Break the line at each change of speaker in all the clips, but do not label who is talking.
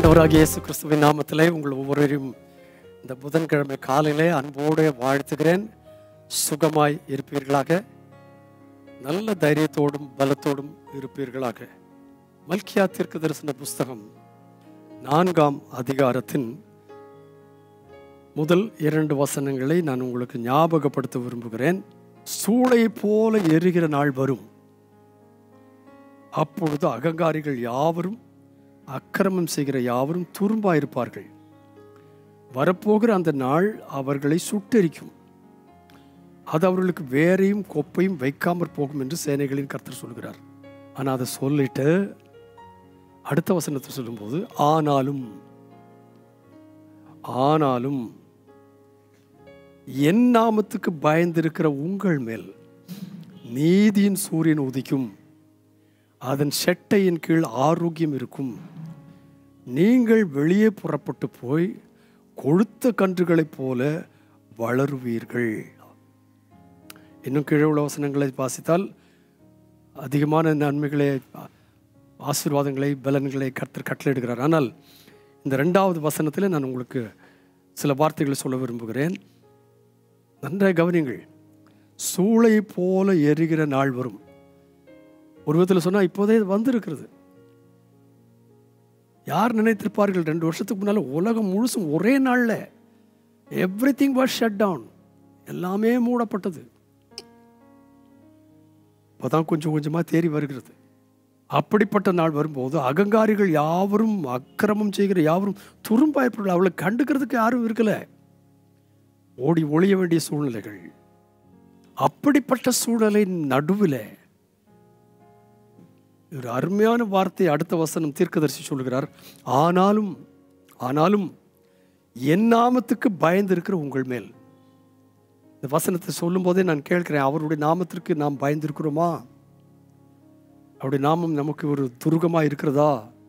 ஆண்டவராகிய இயேசு கிறிஸ்துவின் நாமத்திலே உங்கள் ஒவ்வொருவரையும் இந்த புதன்கிழமை காலையிலே அன்போடு வாழ்த்துகிறேன் சுகமாய் இருப்பீர்களாக நல்ல தைரியத்தோடும் பலத்தோடும் இருப்பீர்களாக மல்கியா தீர்க்க தரிசன புஸ்தகம் நான்காம் அதிகாரத்தின் முதல் இரண்டு வசனங்களை நான் உங்களுக்கு ஞாபகப்படுத்த விரும்புகிறேன் சூளை போல எரிகிற நாள் வரும் அப்பொழுது அகங்காரிகள் யாவரும் அக்கிரமம் செய்கிற யாவரும் துரும்பாயிருப்பார்கள் வரப்போகிற அந்த நாள் அவர்களை சுட்டெரிக்கும் அது அவர்களுக்கு வேறையும் கொப்பையும் வைக்காமற் போகும் என்று சேனைகளின் கர்த்தர் சொல்கிறார் ஆனால் அதை சொல்லிட்டு அடுத்த வசனத்தை சொல்லும்போது ஆனாலும் ஆனாலும் என் நாமத்துக்கு பயந்திருக்கிற உங்கள் மேல் நீதியின் சூரியன் உதிக்கும் அதன் செட்டையின் கீழ் ஆரோக்கியம் இருக்கும் நீங்கள் வெளியே புறப்பட்டு போய் கொழுத்த கன்றுகளைப் போல வளருவீர்கள் இன்னும் கீழே உள்ள வசனங்களை வாசித்தால் அதிகமான நன்மைகளை ஆசீர்வாதங்களை பலன்களை கர்த்தர் கட்டளையிடுகிறார் ஆனால் இந்த ரெண்டாவது வசனத்தில் நான் உங்களுக்கு சில வார்த்தைகளை சொல்ல விரும்புகிறேன் நன்றாக கவனிங்கள் சூளை போல எரிகிற நாள் வரும் ஒரு விதத்தில் சொன்னால் இப்போதே இது வந்திருக்கிறது யார் நினைத்திருப்பார்கள் ரெண்டு வருஷத்துக்கு முன்னால் உலகம் முழுசும் ஒரே நாளில் everything was shut down எல்லாமே மூடப்பட்டது இப்போதான் கொஞ்சம் கொஞ்சமாக தேறி வருகிறது அப்படிப்பட்ட நாள் வரும்போது அகங்காரிகள் யாவரும் அக்கிரமம் செய்கிற யாவரும் துரும்பாய்ப்பார்கள் அவளை கண்டுக்கிறதுக்கு யாரும் இருக்கலை ஓடி ஒளிய வேண்டிய சூழ்நிலைகள் அப்படிப்பட்ட சூழ்நிலை நடுவில் ஒரு அருமையான வார்த்தை அடுத்த வசனம் தீர்க்கதரிசி சொல்கிறார் ஆனாலும் ஆனாலும் என் நாமத்துக்கு பயந்திருக்கிற உங்கள் மேல் இந்த வசனத்தை சொல்லும் போதே நான் கேட்கிறேன் அவருடைய நாமத்திற்கு நாம் பயந்திருக்கிறோமா அவருடைய நாமம் நமக்கு ஒரு துருகமாக இருக்கிறதா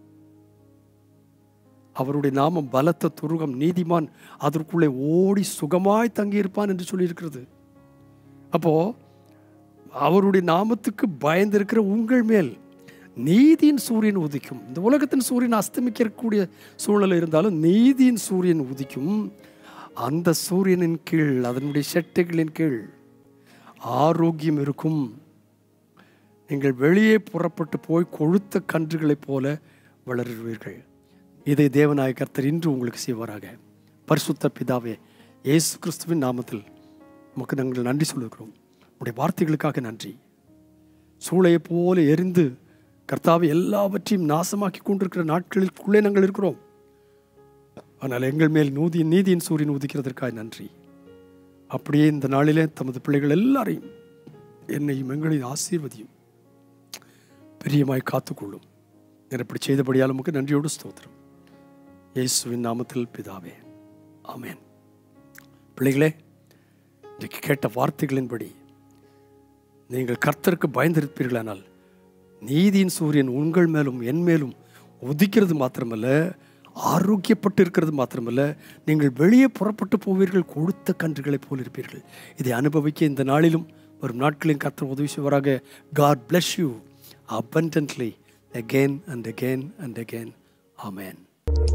அவருடைய நாமம் பலத்த துருகம் நீதிமான் அதற்குள்ளே ஓடி சுகமாய் தங்கியிருப்பான் என்று சொல்லியிருக்கிறது அப்போ அவருடைய நாமத்துக்கு பயந்திருக்கிற உங்கள் மேல் நீதியின் சூரியன் உதிக்கும் இந்த உலகத்தின் சூரியன் அஸ்தமிக்கக்கூடிய சூழ்நிலை இருந்தாலும் நீதியின் சூரியன் உதிக்கும் அந்த சூரியனின் கீழ் அதனுடைய செட்டைகளின் கீழ் ஆரோக்கியம் இருக்கும் நீங்கள் வெளியே புறப்பட்டு போய் கொழுத்த கன்றுகளைப் போல வளருவீர்கள் இதை தேவநாய கர்த்தர் இன்று உங்களுக்கு செய்வாராக பரிசுத்த பிதாவே இயேசு கிறிஸ்துவின் நாமத்தில் நமக்கு நாங்கள் நன்றி சொல்லுகிறோம் உடைய வார்த்தைகளுக்காக நன்றி சூளையை போல எரிந்து கர்த்தாவை எல்லாவற்றையும் நாசமாக்கி கொண்டிருக்கிற நாட்களுக்குள்ளே நாங்கள் இருக்கிறோம் ஆனால் எங்கள் மேல் நூதி நீதியின் சூரியன் உதிக்கிறதற்காக நன்றி அப்படியே இந்த நாளிலே தமது பிள்ளைகள் எல்லாரையும் என்னையும் எங்களையும் ஆசீர்வதியும் பிரியமாய் காத்துக்கொள்ளும் இப்படி செய்தபடியால் நமக்கு நன்றியோடு ஸ்தோத்திரம் இயேசுவின் நாமத்தில் பிதாவே ஆமேன் பிள்ளைகளே இன்றைக்கு கேட்ட வார்த்தைகளின்படி நீங்கள் கர்த்தருக்கு பயந்திருப்பீர்களானால் நீதியின் சூரியன் உங்கள் மேலும் என் மேலும் உதிக்கிறது மாத்திரமல்ல ஆரோக்கியப்பட்டு இருக்கிறது மாத்திரமல்ல நீங்கள் வெளியே புறப்பட்டு போவீர்கள் கொழுத்த கன்றுகளைப் போல் இருப்பீர்கள் இதை அனுபவிக்க இந்த நாளிலும் வரும் நாட்களின் கர்த்தர் உதவி செய்வாராக God bless you abundantly again and again and again. Amen.